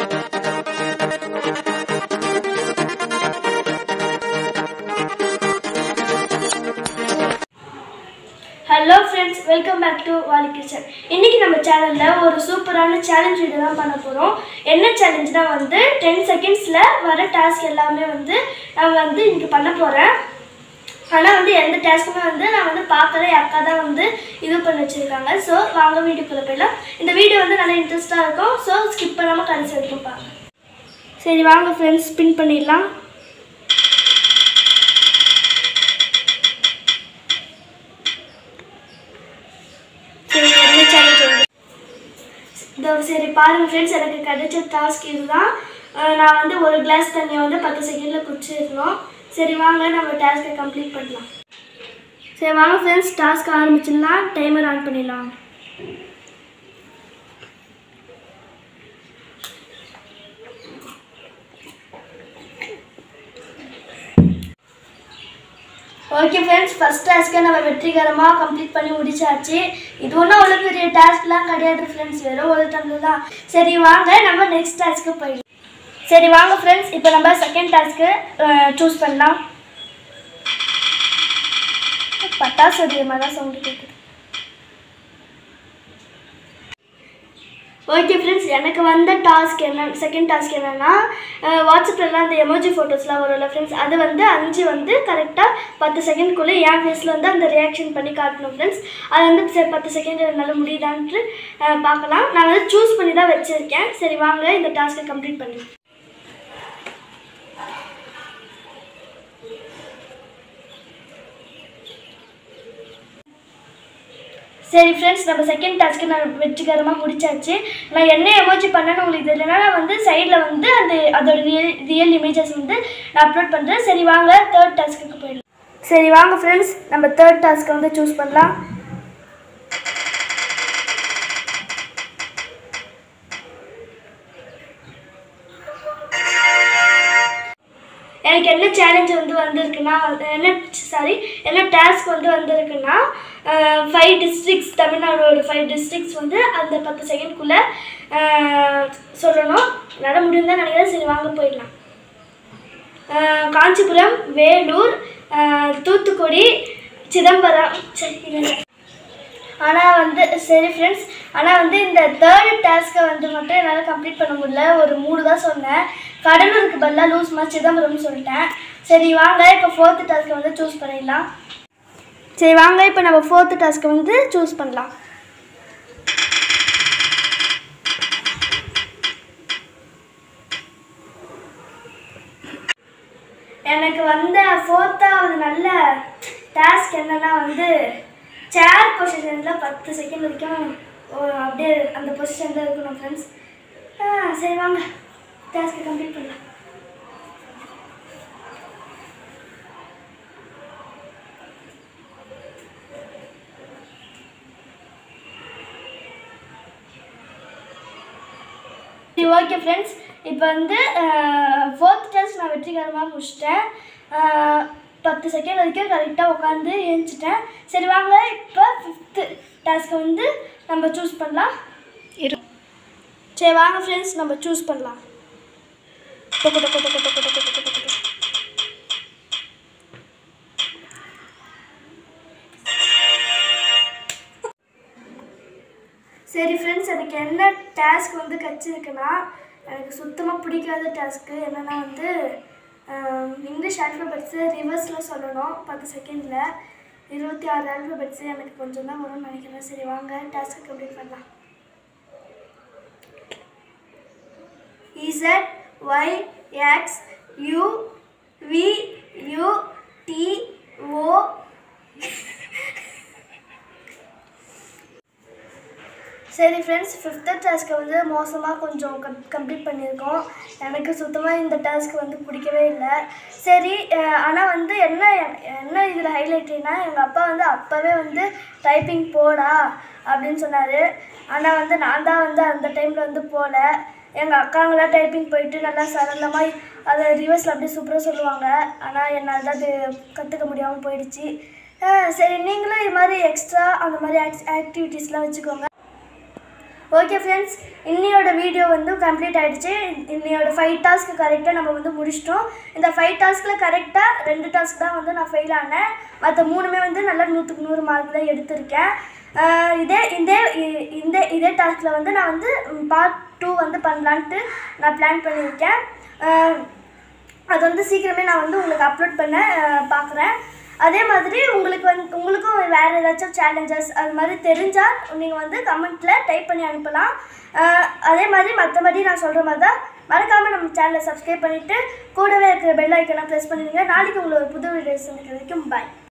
Hello friends welcome back to Vali kitchen இன்னைக்கு நம்ம சேனலில் ஒரு சூப்பரான சேலஞ்ச் வீடியோ தான் பண்ண போகிறோம் என்ன சேலஞ்ச்னா வந்து டென் செகண்ட்ஸில் வர டாஸ்க் எல்லாமே வந்து நான் வந்து இன்னைக்கு பண்ண போகிறேன் ஆனால் வந்து எந்த டாஸ்க்குமே வந்து நான் வந்து பார்க்கல என் அக்கா தான் வந்து இது பண்ணி வச்சுருக்காங்க ஸோ வாங்க வீடியோக்குள்ளே போயிடலாம் இந்த வீடியோ வந்து நல்லா இன்ட்ரெஸ்ட்டாக இருக்கும் ஸோ ஸ்கிப் பண்ணாமல் கடைசி வரைக்கும் பாருங்க சரி வாங்க ஃப்ரெண்ட்ஸ் ஸ்பின் பண்ணிடலாம் சரி என்ன சேலஞ்ச் வந்து இதோ சரி பாருங்க ஃப்ரெண்ட்ஸ் எனக்கு கிடைச்ச டாஸ்க் இதுதான் அஹ் நான் வந்து ஒரு கிளாஸ் தண்ணியை வந்து பத்து செகண்டில் குடிச்சிருக்கணும் சரி வாங்க நம்ம டாஸ்க்கை கம்ப்ளீட் பண்ணலாம் சரி வாங்க ஃப்ரெண்ட்ஸ் டாஸ்க் ஆரம்பிச்சிடலாம் டைமர் ஆன் பண்ணிடலாம் ஓகே ஃப்ரெண்ட்ஸ் ஃபஸ்ட் டாஸ்க்கை நம்ம வெற்றிகரமாக கம்ப்ளீட் பண்ணி முடிச்சாச்சு இது ஒன்றும் அவ்வளோ பெரிய டாஸ்க்லாம் கிடையாது ஃப்ரெண்ட்ஸ் வெறும் ஒரு டம்ளர் தான் சரி வாங்க நம்ம நெக்ஸ்ட் டாஸ்க்கு போயிடலாம் சரி வாங்க ஃப்ரெண்ட்ஸ் இப்போ நம்ம செகண்ட் டாஸ்க்கு சூஸ் பண்ணலாம் பட்டாசு வெடிக்கிற மாதிரி தான் சவுண்டு கேட்குது ஓகே ஃப்ரெண்ட்ஸ் எனக்கு வந்த டாஸ்க் என்ன செகண்ட் டாஸ்க் என்னன்னா அஹ், வாட்ஸ்அப்லலாம் அந்த எமோஜி ஃபோட்டோஸ்லாம் வரும்ல ஃப்ரெண்ட்ஸ் அது வந்து அஞ்சு வந்து கரெக்டாக பத்து செகண்ட்குள்ளே என் ஃபேஸில் வந்து அந்த ரியாக்ஷன் பண்ணி காட்டணும் ஃப்ரெண்ட்ஸ் அது வந்து சரி பத்து செகண்ட் என்னால் முடியுதான்ட்டு அஹ், பார்க்கலாம் நான் வந்து சூஸ் பண்ணி தான் வச்சுருக்கேன் சரி வாங்க இந்த டாஸ்க்கை கம்ப்ளீட் பண்ணி சரி ஃப்ரெண்ட்ஸ் நம்ம செகண்ட் டாஸ்க்கு நான் வெற்றிகரமாக முடிச்சாச்சு நான் என்ன எமோஜி பண்ணேன்னு உங்களுக்கு தெரியலனா நான் வந்து சைடில் வந்து அந்த அதோட ரியல் ரியல் இமேஜஸ் வந்து நான் அப்லோட் பண்ணுறேன் சரி வாங்க தேர்ட் டாஸ்க்கு போயிடலாம் சரி வாங்க ஃப்ரெண்ட்ஸ் நம்ம தேர்ட் டாஸ்க்கை வந்து சூஸ் பண்ணலாம் எனக்கு என்ன சேலஞ்ச் வந்து வந்திருக்குன்னா என்ன சாரி என்ன டாஸ்க் வந்து வந்திருக்குன்னா ஃபைவ் டிஸ்ட்ரிக்ஸ் தமிழ்நாடோட ஃபைவ் டிஸ்ட்ரிக்ஸ் வந்து அந்த பத்து செகண்ட்குள்ளே சொல்லணும் நட முடியும் தான் நினைக்கிறேன் சரி வாங்க போயிடலாம் அஹ், காஞ்சிபுரம் வேலூர் அஹ், தூத்துக்குடி சிதம்பரம் சரி, இல்ல. ஆனால் வந்து சரி ஃப்ரெண்ட்ஸ் ஆனால் வந்து இந்த தேர்ட் டாஸ்க்கை வந்து மட்டும் என்னால் கம்ப்ளீட் பண்ண முடியல ஒரு மூணு தான் சொன்னேன் கடலூருக்கு பதிலாக லூஸ்மா சிதம்பரம்னு சொல்லிட்டேன் சரி வாங்க இப்போ ஃபோர்த்து டாஸ்க்கை வந்து சூஸ் பண்ணிடலாம் சரி வாங்க இப்போ நம்ம ஃபோர்த்து டாஸ்க்கை வந்து சூஸ் பண்ணலாம் எனக்கு வந்த ஃபோர்த்தாவது நல்ல டாஸ்க் என்னன்னா வந்து சேர் பொசிஷனில் பத்து செகண்ட் வரைக்கும் ஓ, அப்படியே அந்த பொசிஷனில் இருக்கணும் ஃப்ரெண்ட்ஸ் சரி வாங்க டாஸ்க்கை கம்ப்ளீட் பண்ணலாம் சரி ஓகே ஃப்ரெண்ட்ஸ் இப்போ வந்து ஃபோர்த் டெஸ்ட் நான் வெற்றிகரமாக முடிச்சிட்டேன் அஹ், பத்து செகண்ட் வரைக்கும் கரெக்டாக உட்காந்து எழுந்துச்சிட்டேன் சரி வாங்க இப்போ ஃபிஃப்த்து டாஸ்க்கை வந்து நம்ம சூஸ் பண்ணலாம் சரி வாங்க ஃப்ரெண்ட்ஸ் நம்ம சூஸ் பண்ணலாம் டொக்கு டொக்கு டொக்கு டொக்கு டொக்கு டொக்கு டொக்கு டொக்கு. சரி ஃப்ரெண்ட்ஸ் எனக்கு என்ன டாஸ்க் வந்து கிடச்சிருக்குன்னா எனக்கு சுத்தமாக பிடிக்காத டாஸ்க்கு என்னென்னா வந்து ஆம், இங்கிலீஷ் ஆல்ஃபபெட்ஸு ரிவர்ஸில் சொல்லணும் பத்து செகண்டில் இருபத்தி ஆறு ஆல்ஃபபெட்ஸு எனக்கு கொஞ்சம் தான் வரும்னு நினைக்கிறேன் சரி வாங்க டாஸ்க்கு கம்ப்ளீட் பண்ணலாம் Z Y X U V U T O சரி ஃப்ரெண்ட்ஸ் ஃபிஃப்த்து டாஸ்க்கை வந்து மோசமாக கொஞ்சம் கம் கம்ப்ளீட் பண்ணியிருக்கோம் எனக்கு சுத்தமாக இந்த டாஸ்க் வந்து பிடிக்கவே இல்லை சரி ஆனால் வந்து என்ன என்ன இதில் ஹைலைட்னா எங்கள் அப்பா வந்து அப்போவே வந்து டைப்பிங் போடா அப்படின்னு சொன்னார் ஆனால் வந்து நான் தான் வந்து அந்த டைமில் வந்து போகல எங்கள் அக்காங்களாம் டைப்பிங் போயிட்டு நல்லா சரளமாக அதை ரிவர்ஸில் அப்படியே சூப்பராக சொல்லுவாங்க ஆனால் என்னால் தான் அது கற்றுக்க முடியாமல் போயிடுச்சு அஹ் சரி நீங்களும் இது மாதிரி எக்ஸ்ட்ரா அந்த மாதிரி ஆக்டிவிட்டீஸ்லாம் வச்சுக்கோங்க ஓகே ஃப்ரெண்ட்ஸ் இன்னையோட வீடியோ வந்து கம்ப்ளீட் ஆயிடுச்சு இன்னையோட ஃபைவ் டாஸ்க்கு கரெக்டாக நம்ம வந்து முடிச்சிட்டோம் இந்த ஃபைவ் டாஸ்கில் கரெக்டாக ரெண்டு டாஸ்க் தான் வந்து நான் ஃபெயில் ஆனேன் மற்ற மூணுமே வந்து நல்லா நூற்றுக்கு நூறு மார்க் தான் எடுத்திருக்கேன் ஆஹ் இதே இந்த இ- இந்த இதே டாஸ்கில் வந்து நான் வந்து பார்ட் டூ வந்து பண்ணலான்ட்டு நான் பிளான் பண்ணியிருக்கேன் ஆஹ் அது வந்து சீக்கிரமே நான் வந்து உங்களுக்கு அப்லோட் பண்ண பார்க்குறேன் அதே மாதிரி உங்களுக்கு வந்து உங்களுக்கும் வேறு ஏதாச்சும் சேலஞ்சஸ் அது மாதிரி தெரிஞ்சால் நீங்கள் வந்து கமெண்ட்டில் டைப் பண்ணி அனுப்பலாம் அஹ் அதே மாதிரி மற்றபடி நான் சொல்கிற மாதிரி தான் மறக்காமல் நம்ம சேனலை சப்ஸ்கிரைப் பண்ணிவிட்டு கூடவே இருக்கிற பெல் ஐக்கனை ப்ரெஸ் பண்ணிடுங்க நாளைக்கு உங்களை ஒரு புது வீடியோ சந்திக்கிற வரைக்கும் பாய்